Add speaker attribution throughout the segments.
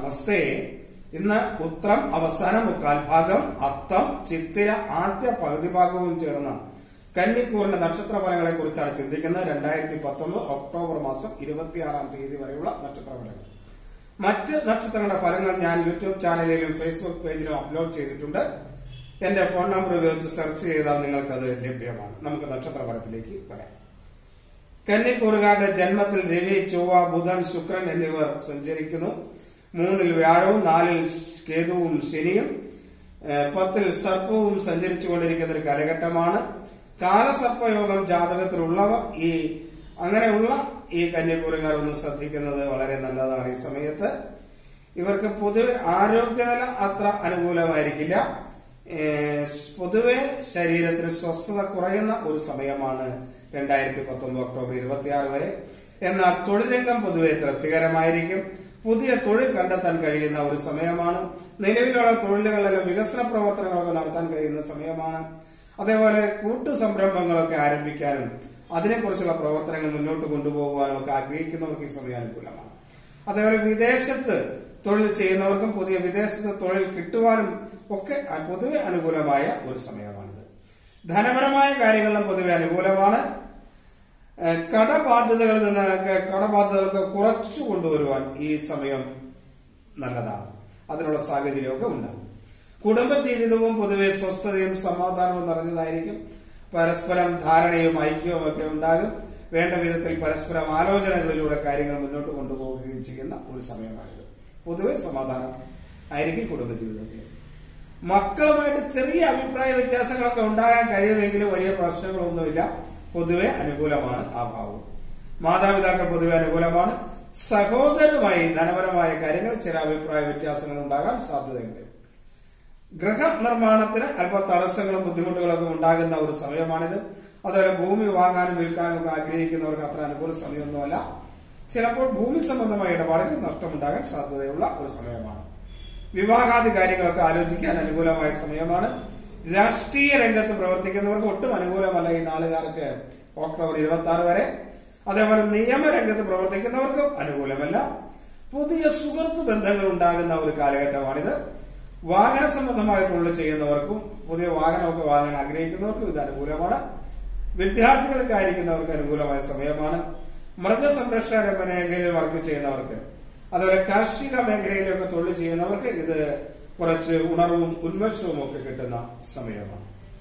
Speaker 1: നമസ്തേ ഇന്ന് ഉത്രം അവസാന മുക്കാൽ ഭാഗം അത്തം ചിത്തിര ആദ്യ പകുതി ഭാഗവും ചേർന്ന കന്നിക്കൂറിന്റെ നക്ഷത്ര ഫലങ്ങളെ കുറിച്ചാണ് ചിന്തിക്കുന്നത് രണ്ടായിരത്തി പത്തൊമ്പത് ഒക്ടോബർ മാസം ഇരുപത്തിയാറാം തീയതി വരെയുള്ള നക്ഷത്ര ഫലങ്ങൾ മറ്റ് നക്ഷത്രങ്ങളുടെ ഫലങ്ങൾ ഞാൻ യൂട്യൂബ് ചാനലിലും ഫേസ്ബുക്ക് പേജിലും അപ്ലോഡ് ചെയ്തിട്ടുണ്ട് എന്റെ ഫോൺ നമ്പർ ഉപയോഗിച്ച് സെർച്ച് ചെയ്താൽ നിങ്ങൾക്കത് ലഭ്യമാണ് നമുക്ക് നക്ഷത്ര ഫലത്തിലേക്ക് വരാം കന്നിക്കൂറുകാരുടെ ജന്മത്തിൽ രവി ചൊവ്വ ബുധൻ ശുക്രൻ എന്നിവർ സഞ്ചരിക്കുന്നു മൂന്നിൽ വ്യാഴവും നാലിൽ കേതുവും ശനിയും ഏഹ് പത്തിൽ സർപ്പവും സഞ്ചരിച്ചു കൊണ്ടിരിക്കുന്ന ഒരു കാലഘട്ടമാണ് കാലസർപ്പയോഗം ജാതകത്തിലുള്ളവർ ഈ അങ്ങനെയുള്ള ഈ കന്യക്കൂറുകാർ ഒന്ന് ശ്രദ്ധിക്കുന്നത് വളരെ നല്ലതാണ് ഈ സമയത്ത് ഇവർക്ക് പൊതുവെ ആരോഗ്യനില അത്ര അനുകൂലമായിരിക്കില്ല ഏഹ് പൊതുവെ ശരീരത്തിന് സ്വസ്ഥത കുറയുന്ന ഒരു സമയമാണ് രണ്ടായിരത്തി പത്തൊമ്പത് ഒക്ടോബർ ഇരുപത്തിയാറ് വരെ എന്നാൽ തൊഴിൽ രംഗം പൊതുവെ തൃപ്തികരമായിരിക്കും പുതിയ തൊഴിൽ കണ്ടെത്താൻ കഴിയുന്ന ഒരു സമയമാണ് നിലവിലുള്ള തൊഴിലുകളിലും വികസന പ്രവർത്തനങ്ങളൊക്കെ നടത്താൻ കഴിയുന്ന സമയമാണ് അതേപോലെ കൂട്ടു സംരംഭങ്ങളൊക്കെ ആരംഭിക്കാനും അതിനെക്കുറിച്ചുള്ള പ്രവർത്തനങ്ങൾ മുന്നോട്ട് കൊണ്ടുപോകുവാനും ഒക്കെ ആഗ്രഹിക്കുന്നവർക്ക് ഈ സമയം അനുകൂലമാണ് അതേപോലെ വിദേശത്ത് തൊഴിൽ ചെയ്യുന്നവർക്കും പുതിയ വിദേശത്ത് തൊഴിൽ കിട്ടുവാനും ഒക്കെ പൊതുവെ അനുകൂലമായ ഒരു സമയമാണിത് ധനപരമായ കാര്യങ്ങളിലും പൊതുവെ അനുകൂലമാണ് ഏഹ് കടബാധ്യതകളിൽ നിന്നൊക്കെ കടബാധ്യതകൾക്ക് കുറച്ചു കൊണ്ടുവരുവാൻ ഈ സമയം നല്ലതാണ് അതിനുള്ള സാഹചര്യമൊക്കെ ഉണ്ടാകും കുടുംബജീവിതവും പൊതുവെ സ്വസ്ഥതയും സമാധാനവും നിറഞ്ഞതായിരിക്കും പരസ്പരം ധാരണയും ഐക്യവും ഒക്കെ ഉണ്ടാകും വേണ്ട വിധത്തിൽ പരസ്പരം ആലോചനകളിലൂടെ കാര്യങ്ങൾ മുന്നോട്ട് കൊണ്ടുപോവുകയും ചെയ്യുന്ന ഒരു സമയമാണിത് പൊതുവെ സമാധാനം ആയിരിക്കും കുടുംബജീവിതത്തിൽ മക്കളുമായിട്ട് ചെറിയ അഭിപ്രായ വ്യത്യാസങ്ങളൊക്കെ ഉണ്ടാകാൻ കഴിയുമെങ്കിലും വലിയ പ്രശ്നങ്ങളൊന്നുമില്ല പൊതുവെ അനുകൂലമാണ് ആ ഭാവം മാതാപിതാക്കൾ പൊതുവെ അനുകൂലമാണ് സഹോദരമായി ധനപരമായ കാര്യങ്ങൾ ചില അഭിപ്രായ വ്യത്യാസങ്ങൾ ഉണ്ടാകാൻ സാധ്യതയുണ്ട് ഗൃഹനിർമ്മാണത്തിന് അല്പ തടസ്സങ്ങളും ബുദ്ധിമുട്ടുകളൊക്കെ ഉണ്ടാകുന്ന ഒരു സമയമാണിത് അതുപോലെ ഭൂമി വാങ്ങാനും വിൽക്കാനും ഒക്കെ ആഗ്രഹിക്കുന്നവർക്ക് അത്ര അനുകൂല സമയമൊന്നുമല്ല ചിലപ്പോൾ ഭൂമി സംബന്ധമായ ഇടപാടുകൾ നഷ്ടമുണ്ടാകാൻ സാധ്യതയുള്ള ഒരു സമയമാണ് വിവാഹാദി കാര്യങ്ങളൊക്കെ ആലോചിക്കാൻ അനുകൂലമായ സമയമാണ് രാഷ്ട്രീയ രംഗത്ത് പ്രവർത്തിക്കുന്നവർക്ക് ഒട്ടും അനുകൂലമല്ല ഈ നാളുകാർക്ക് ഒക്ടോബർ ഇരുപത്തി ആറ് വരെ അതേപോലെ നിയമരംഗത്ത് പ്രവർത്തിക്കുന്നവർക്കും അനുകൂലമല്ല പുതിയ സുഹൃത്ത് ബന്ധങ്ങൾ ഉണ്ടാകുന്ന ഒരു കാലഘട്ടമാണിത് വാഹന സംബന്ധമായ തൊഴിൽ ചെയ്യുന്നവർക്കും പുതിയ വാഹനമൊക്കെ വാങ്ങാൻ ആഗ്രഹിക്കുന്നവർക്കും ഇത് അനുകൂലമാണ് വിദ്യാർത്ഥികൾക്ക് ആയിരിക്കുന്നവർക്ക് അനുകൂലമായ സമയമാണ് മൃഗസംരക്ഷണ മേഖലയിൽ വർക്ക് ചെയ്യുന്നവർക്ക് അതുപോലെ കാർഷിക മേഖലയിലൊക്കെ തൊഴിൽ ചെയ്യുന്നവർക്ക് ഇത് കുറച്ച് ഉണർവും ഉന്മേഷവും ഒക്കെ കിട്ടുന്ന സമയമാണ്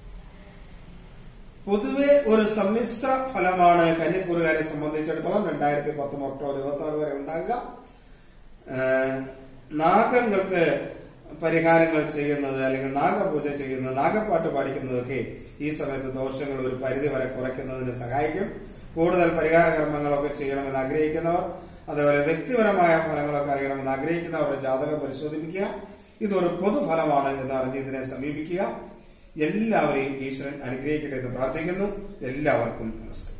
Speaker 1: പൊതുവെ ഒരു സമ്മിശ്ര ഫലമാണ് കന്നിക്കൂറുകാരെ സംബന്ധിച്ചിടത്തോളം രണ്ടായിരത്തി പത്തൊമ്പത് ഒക്ടോബർ ഇരുപത്തി ആറ് വരെ ഉണ്ടാകുക ഏഹ് നാഗങ്ങൾക്ക് പരിഹാരങ്ങൾ ചെയ്യുന്നത് അല്ലെങ്കിൽ നാഗപൂജ ചെയ്യുന്നത് നാഗപ്പാട്ട് പാടിക്കുന്നതൊക്കെ ഈ സമയത്ത് ദോഷങ്ങൾ ഒരു പരിധി വരെ കുറയ്ക്കുന്നതിന് സഹായിക്കും കൂടുതൽ പരിഹാര കർമ്മങ്ങളൊക്കെ ചെയ്യണമെന്ന് ആഗ്രഹിക്കുന്നവർ അതുപോലെ വ്യക്തിപരമായ ഫലങ്ങളൊക്കെ അറിയണമെന്ന് ആഗ്രഹിക്കുന്നവരുടെ ജാതകം പരിശോധിപ്പിക്കുക ഇതൊരു പൊതുഫലമാണ് എന്ന് അറിഞ്ഞ് ഇതിനെ സമീപിക്കുക എല്ലാവരെയും ഈശ്വരൻ അനുഗ്രഹിക്കട്ടെ എന്ന് പ്രാർത്ഥിക്കുന്നു എല്ലാവർക്കും നമസ്തേ